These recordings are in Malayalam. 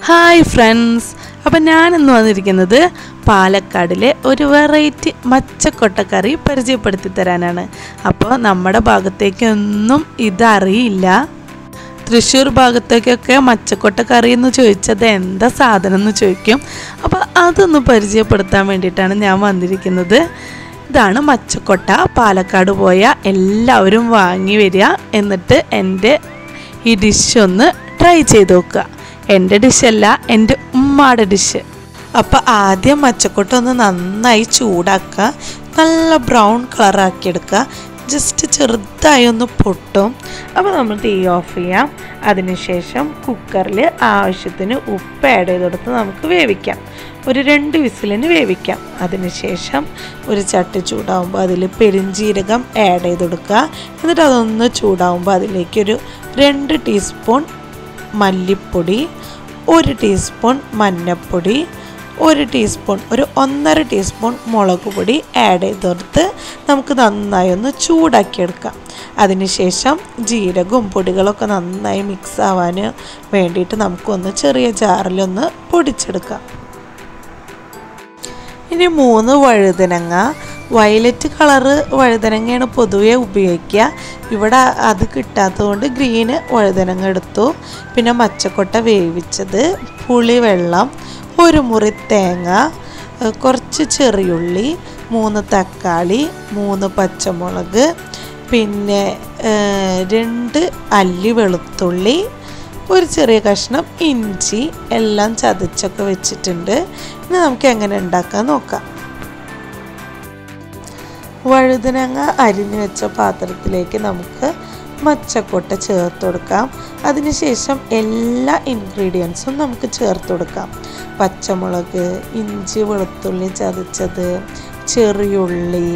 ഹായ് ഫ്രണ്ട്സ് അപ്പം ഞാനിന്ന് വന്നിരിക്കുന്നത് പാലക്കാടിലെ ഒരു വെറൈറ്റി മച്ചക്കൊട്ടക്കറി പരിചയപ്പെടുത്തി തരാനാണ് അപ്പോൾ നമ്മുടെ ഭാഗത്തേക്കൊന്നും ഇതറിയില്ല തൃശ്ശൂർ ഭാഗത്തേക്കൊക്കെ മച്ചക്കൊട്ട കറി എന്ന് ചോദിച്ചത് എന്താ സാധനം എന്ന് ചോദിക്കും അപ്പോൾ അതൊന്ന് പരിചയപ്പെടുത്താൻ വേണ്ടിയിട്ടാണ് ഞാൻ വന്നിരിക്കുന്നത് ഇതാണ് മച്ചക്കൊട്ട പാലക്കാട് പോയ എല്ലാവരും വാങ്ങി വരിക എന്നിട്ട് എൻ്റെ ഈ ഡിഷ് ഒന്ന് ട്രൈ ചെയ്ത് നോക്കുക എൻ്റെ ഡിഷല്ല എൻ്റെ ഉമ്മാടെ ഡിഷ് അപ്പോൾ ആദ്യം മച്ചക്കൊട്ട ഒന്ന് നന്നായി ചൂടാക്കുക നല്ല ബ്രൗൺ കളറാക്കിയെടുക്കുക ജസ്റ്റ് ചെറുതായി ഒന്ന് പൊട്ടും അപ്പോൾ നമ്മൾ തീ ഓഫ് ചെയ്യാം അതിനുശേഷം കുക്കറിൽ ആവശ്യത്തിന് ഉപ്പ് ആഡ് ചെയ്ത് കൊടുത്ത് നമുക്ക് വേവിക്കാം ഒരു രണ്ട് വിസിലിന് വേവിക്കാം അതിനുശേഷം ഒരു ചട്ടി ചൂടാവുമ്പോൾ അതിൽ പെരിഞ്ജീരകം ആഡ് ചെയ്ത് കൊടുക്കുക എന്നിട്ട് അതൊന്ന് ചൂടാവുമ്പോൾ അതിലേക്കൊരു രണ്ട് ടീസ്പൂൺ മല്ലിപ്പൊടി ഒരു ടീസ്പൂൺ മഞ്ഞൾപ്പൊടി ഒരു ടീസ്പൂൺ ഒരു ഒന്നര ടീസ്പൂൺ മുളക് പൊടി ആഡ് ചെയ്ത് കൊടുത്ത് നമുക്ക് നന്നായി ഒന്ന് ചൂടാക്കിയെടുക്കാം അതിനുശേഷം ജീരകവും പൊടികളൊക്കെ നന്നായി മിക്സ് ആവാൻ വേണ്ടിയിട്ട് നമുക്കൊന്ന് ചെറിയ ജാറിലൊന്ന് പൊടിച്ചെടുക്കാം ഇനി മൂന്ന് വഴുതനങ്ങ വയലറ്റ് കളറ് വഴുതനങ്ങയാണ് പൊതുവെ ഉപയോഗിക്കുക ഇവിടെ അത് കിട്ടാത്തതുകൊണ്ട് ഗ്രീന് വഴുതനങ്ങ എടുത്തു പിന്നെ മച്ചക്കൊട്ട വേവിച്ചത് പുളിവെള്ളം ഒരു മുറി തേങ്ങ ഏഹ് കുറച്ച് ചെറിയുള്ളി മൂന്ന് തക്കാളി മൂന്ന് പച്ചമുളക് പിന്നെ ഏഹ് രണ്ട് അല്ലി വെളുത്തുള്ളി ഒരു ചെറിയ കഷ്ണം ഇഞ്ചി എല്ലാം ചതച്ചൊക്കെ വെച്ചിട്ടുണ്ട് ഇനി നമുക്ക് എങ്ങനെ ഉണ്ടാക്കാൻ നോക്കാം വഴുതനങ്ങ അരിഞ്ഞു വെച്ച പാത്രത്തിലേക്ക് നമുക്ക് മച്ചക്കൊട്ട ചേർത്ത് കൊടുക്കാം അതിനുശേഷം എല്ലാ ഇൻഗ്രീഡിയൻസും നമുക്ക് ചേർത്ത് കൊടുക്കാം പച്ചമുളക് ഇഞ്ചി വെളുത്തുള്ളി ചതച്ചത് ചെറിയുള്ളി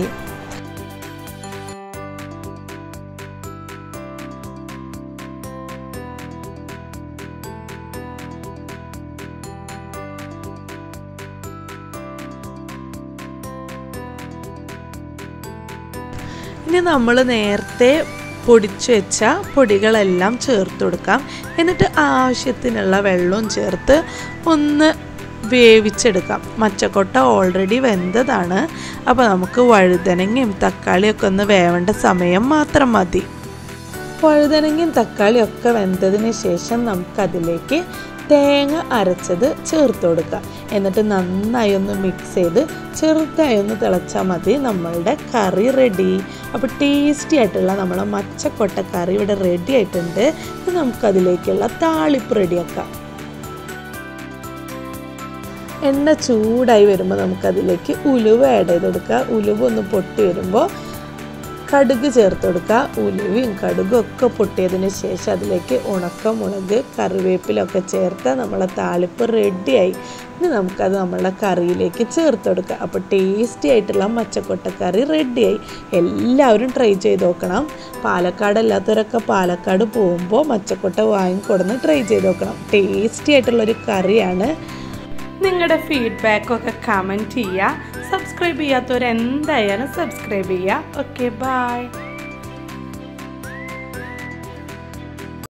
ഇനി നമ്മൾ നേരത്തെ പൊടിച്ചു വെച്ച പൊടികളെല്ലാം ചേർത്ത് കൊടുക്കാം എന്നിട്ട് ആവശ്യത്തിനുള്ള വെള്ളവും ചേർത്ത് ഒന്ന് വേവിച്ചെടുക്കാം മച്ചക്കൊട്ട ഓൾറെഡി വെന്തതാണ് അപ്പോൾ നമുക്ക് വഴുതനങ്ങയും തക്കാളിയൊക്കെ ഒന്ന് വേവേണ്ട സമയം മാത്രം മതി വഴുതനങ്ങയും തക്കാളിയും ഒക്കെ വെന്തതിന് ശേഷം നമുക്കതിലേക്ക് തേങ്ങ അരച്ചത് ചേർത്ത് കൊടുക്കുക എന്നിട്ട് നന്നായി ഒന്ന് മിക്സ് ചെയ്ത് ചെറുതായി ഒന്ന് തിളച്ചാൽ മതി നമ്മളുടെ കറി റെഡി അപ്പോൾ ടേസ്റ്റി ആയിട്ടുള്ള നമ്മളെ മച്ചക്കൊട്ട കറി ഇവിടെ റെഡി ആയിട്ടുണ്ട് ഇനി നമുക്കതിലേക്കുള്ള താളിപ്പ് റെഡിയാക്കാം എണ്ണ ചൂടായി വരുമ്പോൾ നമുക്കതിലേക്ക് ഉലുവ ആഡ് ചെയ്ത് കൊടുക്കുക ഉലുവ ഒന്ന് പൊട്ടി വരുമ്പോൾ കടുക് ചേർത്ത് കൊടുക്കുക ഉലുവയും കടുകും ഒക്കെ പൊട്ടിയതിന് ശേഷം അതിലേക്ക് ഉണക്കമുളക് കറിവേപ്പിലൊക്കെ ചേർത്ത് നമ്മളെ താളിപ്പ് റെഡിയായി ഇനി നമുക്കത് നമ്മളെ കറിയിലേക്ക് ചേർത്ത് കൊടുക്കുക അപ്പോൾ ടേസ്റ്റി ആയിട്ടുള്ള മച്ചക്കൊട്ടക്കറി റെഡിയായി എല്ലാവരും ട്രൈ ചെയ്ത് നോക്കണം പാലക്കാട് അല്ലാത്തവരൊക്കെ പാലക്കാട് പോകുമ്പോൾ മച്ചക്കൊട്ട വാങ്ങിക്കൊടുന്ന് ട്രൈ ചെയ്ത് നോക്കണം ടേസ്റ്റി ആയിട്ടുള്ളൊരു കറിയാണ് നിങ്ങളുടെ ഫീഡ്ബാക്കൊക്കെ കമൻറ്റ് ചെയ്യുക സബ്സ്ക്രൈബ് ചെയ്യാത്തവർ എന്തായാലും സബ്സ്ക്രൈബ് ചെയ്യുക ഓക്കെ ബായ്